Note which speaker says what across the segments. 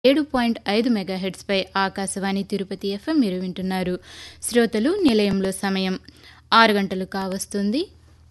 Speaker 1: ఏడు పాయింట్ ఐదు మెగాహెడ్స్పై ఆకాశవాణి తిరుపతి ఎఫ్ఎం మీరు వింటున్నారు శ్రోతలు నిలయంలో సమయం ఆరు గంటలు కావస్తుంది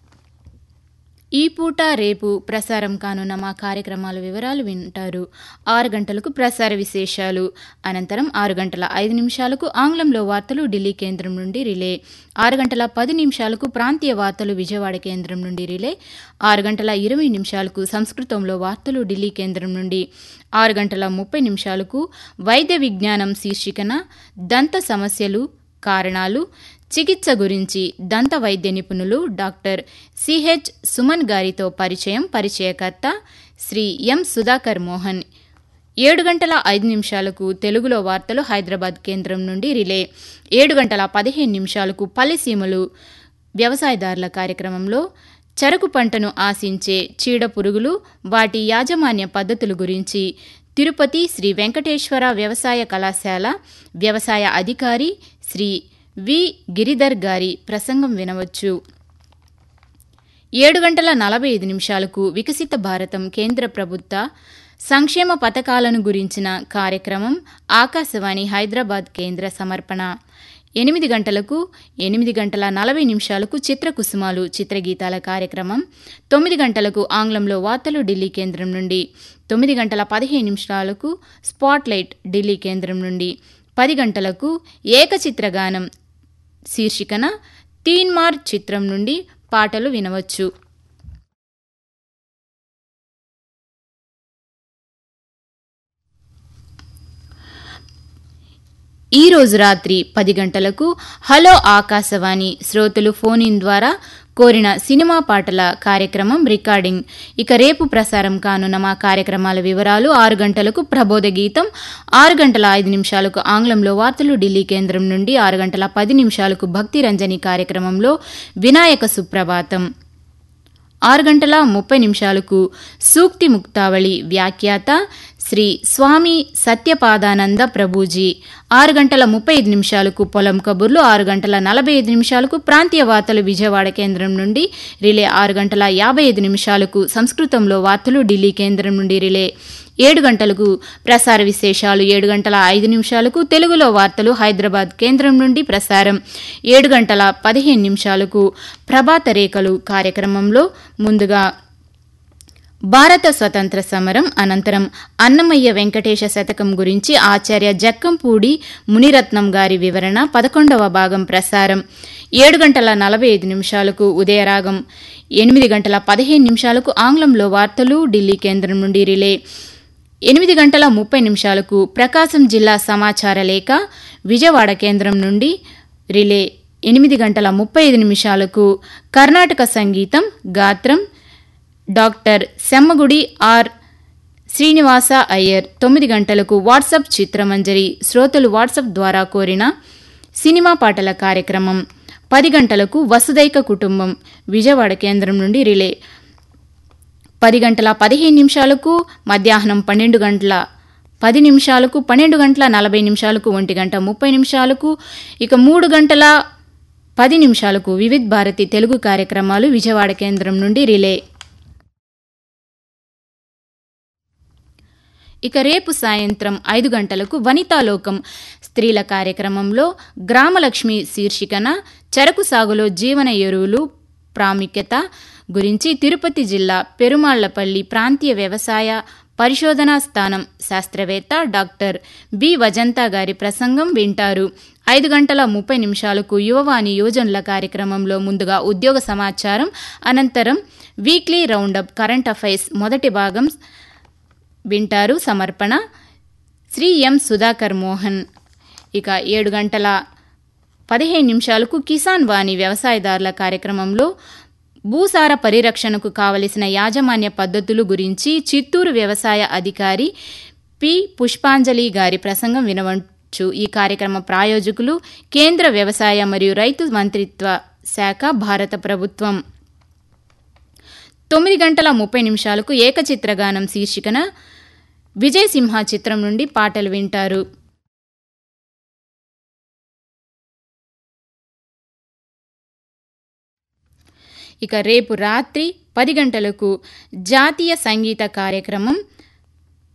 Speaker 1: ఈ పూట రేపు ప్రసారం కానున్న మా కార్యక్రమాల వివరాలు వింటారు ఆరు గంటలకు ప్రసార విశేషాలు అనంతరం ఆరు గంటల ఐదు నిమిషాలకు ఆంగ్లంలో వార్తలు ఢిల్లీ కేంద్రం నుండి రిలే ఆరు గంటల పది నిమిషాలకు ప్రాంతీయ వార్తలు విజయవాడ కేంద్రం నుండి రిలే ఆరు గంటల ఇరవై నిమిషాలకు సంస్కృతంలో వార్తలు ఢిల్లీ కేంద్రం నుండి ఆరు గంటల ముప్పై నిమిషాలకు వైద్య విజ్ఞానం శీర్షికన దంత సమస్యలు కారణాలు చికిత్స గురించి దంత వైద్య నిపుణులు డాక్టర్ సిహెచ్ సుమన్ గారితో పరిచయం పరిచయకర్త శ్రీ ఎం సుధాకర్ మోహన్ ఏడు గంటల ఐదు నిమిషాలకు తెలుగులో వార్తలు హైదరాబాద్ కేంద్రం నుండి రిలే ఏడు గంటల పదిహేను నిమిషాలకు పల్లెసీమలు వ్యవసాయదారుల కార్యక్రమంలో చెరకు పంటను ఆశించే చీడ పురుగులు వాటి యాజమాన్య పద్ధతుల గురించి తిరుపతి శ్రీ వెంకటేశ్వర వ్యవసాయ కళాశాల వ్యవసాయ అధికారి శ్రీ వి గిరిధర్ గారి ప్రసంగం వినవచ్చు ఏడు గంటల నలభై ఐదు నిమిషాలకు వికసిత భారతం కేంద్ర ప్రభుత్వ సంక్షేమ పథకాలను గురించిన కార్యక్రమం ఆకాశవాణి హైదరాబాద్ కేంద్ర సమర్పణ ఎనిమిది గంటలకు ఎనిమిది గంటల నలభై నిమిషాలకు చిత్రకుసుమాలు చిత్రగీతాల కార్యక్రమం తొమ్మిది గంటలకు ఆంగ్లంలో వార్తలు ఢిల్లీ కేంద్రం నుండి తొమ్మిది గంటల పదిహేను నిమిషాలకు స్పాట్లైట్ ఢిల్లీ కేంద్రం నుండి పది గంటలకు ఏకచిత్రగానం శీర్షికన తీన్మార్ చిత్రం నుండి పాటలు వినవచ్చు ఈ రోజు రాత్రి పది గంటలకు హలో ఆకాశవాణి శ్రోతలు ఫోన్ ఇన్ ద్వారా కోరిన సినిమా పాటల కార్యక్రమం రికార్డింగ్ ఇక రేపు ప్రసారం కానున్న మా కార్యక్రమాల వివరాలు ఆరు గంటలకు ప్రబోధ గీతం ఆరు గంటల ఐదు నిమిషాలకు ఆంగ్లంలో వార్తలు ఢిల్లీ కేంద్రం నుండి ఆరు గంటల పది నిమిషాలకు భక్తి రంజని కార్యక్రమంలో వినాయక సుప్రభాతం ఆరు గంటల ముప్పై నిమిషాలకు సూక్తి ముక్తావళి వ్యాఖ్యాత శ్రీ స్వామి సత్యపాదానంద ప్రభుజీ ఆరు గంటల ముప్పై ఐదు నిమిషాలకు పొలం కబుర్లు ఆరు గంటల నలభై ఐదు నిమిషాలకు ప్రాంతీయ వార్తలు విజయవాడ కేంద్రం నుండి రిలే ఆరు గంటల యాభై ఐదు నిమిషాలకు సంస్కృతంలో వార్తలు ఢిల్లీ కేంద్రం నుండి రిలే ఏడు గంటలకు ప్రసార విశేషాలు ఏడు గంటల ఐదు నిమిషాలకు తెలుగులో వార్తలు హైదరాబాద్ కేంద్రం నుండి ప్రసారం ఏడు గంటల పదిహేను నిమిషాలకు ప్రభాత రేఖలు కార్యక్రమంలో ముందుగా భారత స్వతంత్ర సమరం అనంతరం అన్నమయ్య వెంకటేశ శతకం గురించి ఆచార్య జక్కంపూడి మునిరత్నం గారి వివరణ పదకొండవ భాగం ప్రసారం ఏడు గంటల నలభై ఐదు నిమిషాలకు ఉదయరాగం ఎనిమిది గంటల పదిహేను నిమిషాలకు ఆంగ్లంలో వార్తలు ఢిల్లీ కేంద్రం నుండి రిలే ఎనిమిది గంటల ముప్పై నిమిషాలకు ప్రకాశం జిల్లా సమాచార లేఖ విజయవాడ కేంద్రం నుండి రిలే ఎనిమిది గంటల ముప్పై ఐదు నిమిషాలకు కర్ణాటక సంగీతం గాత్రం డాక్టర్ సెమ్మగుడి ఆర్ శ్రీనివాస అయ్యర్ తొమ్మిది గంటలకు వాట్సాప్ చిత్రమంజరి శ్రోతలు వాట్సాప్ ద్వారా కోరిన సినిమా పాటల కార్యక్రమం పది గంటలకు వసుదైక కుటుంబం విజయవాడ కేంద్రం నుండి రిలే పది గంటల పదిహేను నిమిషాలకు మధ్యాహ్నం పన్నెండు గంటల పది నిమిషాలకు పన్నెండు గంటల నలభై నిమిషాలకు ఒంటి గంట ముప్పై నిమిషాలకు ఇక మూడు గంటల పది నిమిషాలకు వివిధ్ భారతి తెలుగు కార్యక్రమాలు విజయవాడ కేంద్రం నుండి రిలే ఇక రేపు సాయంత్రం ఐదు గంటలకు వనితాలోకం స్త్రీల కార్యక్రమంలో గ్రామలక్ష్మి శీర్షికన చెరకు సాగులో జీవన ఎరువులు ప్రాముఖ్యత గురించి తిరుపతి జిల్లా పెరుమాళ్లపల్లి ప్రాంతీయ వ్యవసాయ పరిశోధనా స్థానం శాస్త్రవేత్త డాక్టర్ బి వజంతా గారి ప్రసంగం వింటారు ఐదు గంటల ముప్పై నిమిషాలకు యువవాణి యోజనల కార్యక్రమంలో ముందుగా ఉద్యోగ సమాచారం అనంతరం వీక్లీ రౌండప్ కరెంట్ అఫైర్స్ మొదటి భాగం వింటారు సమర్పణ శ్రీ ఎం సుధాకర్ మోహన్ ఇక ఏడు గంటల పదిహేను నిమిషాలకు కిసాన్ వాణి వ్యవసాయదారుల కార్యక్రమంలో భూసార పరిరక్షణకు కావలసిన యాజమాన్య పద్ధతులు గురించి చిత్తూరు వ్యవసాయ అధికారి పి పుష్పాంజలి గారి ప్రసంగం వినవచ్చు ఈ కార్యక్రమ ప్రాయోజకులు కేంద్ర వ్యవసాయ మరియు రైతు మంత్రిత్వ శాఖ భారత ప్రభుత్వం తొమ్మిది గంటల ముప్పై నిమిషాలకు ఏకచిత్రగానం శీర్షికన విజయ్ సింహ చిత్రం నుండి పాటలు వింటారు ఇక రేపు రాత్రి పది గంటలకు జాతీయ సంగీత కార్యక్రమం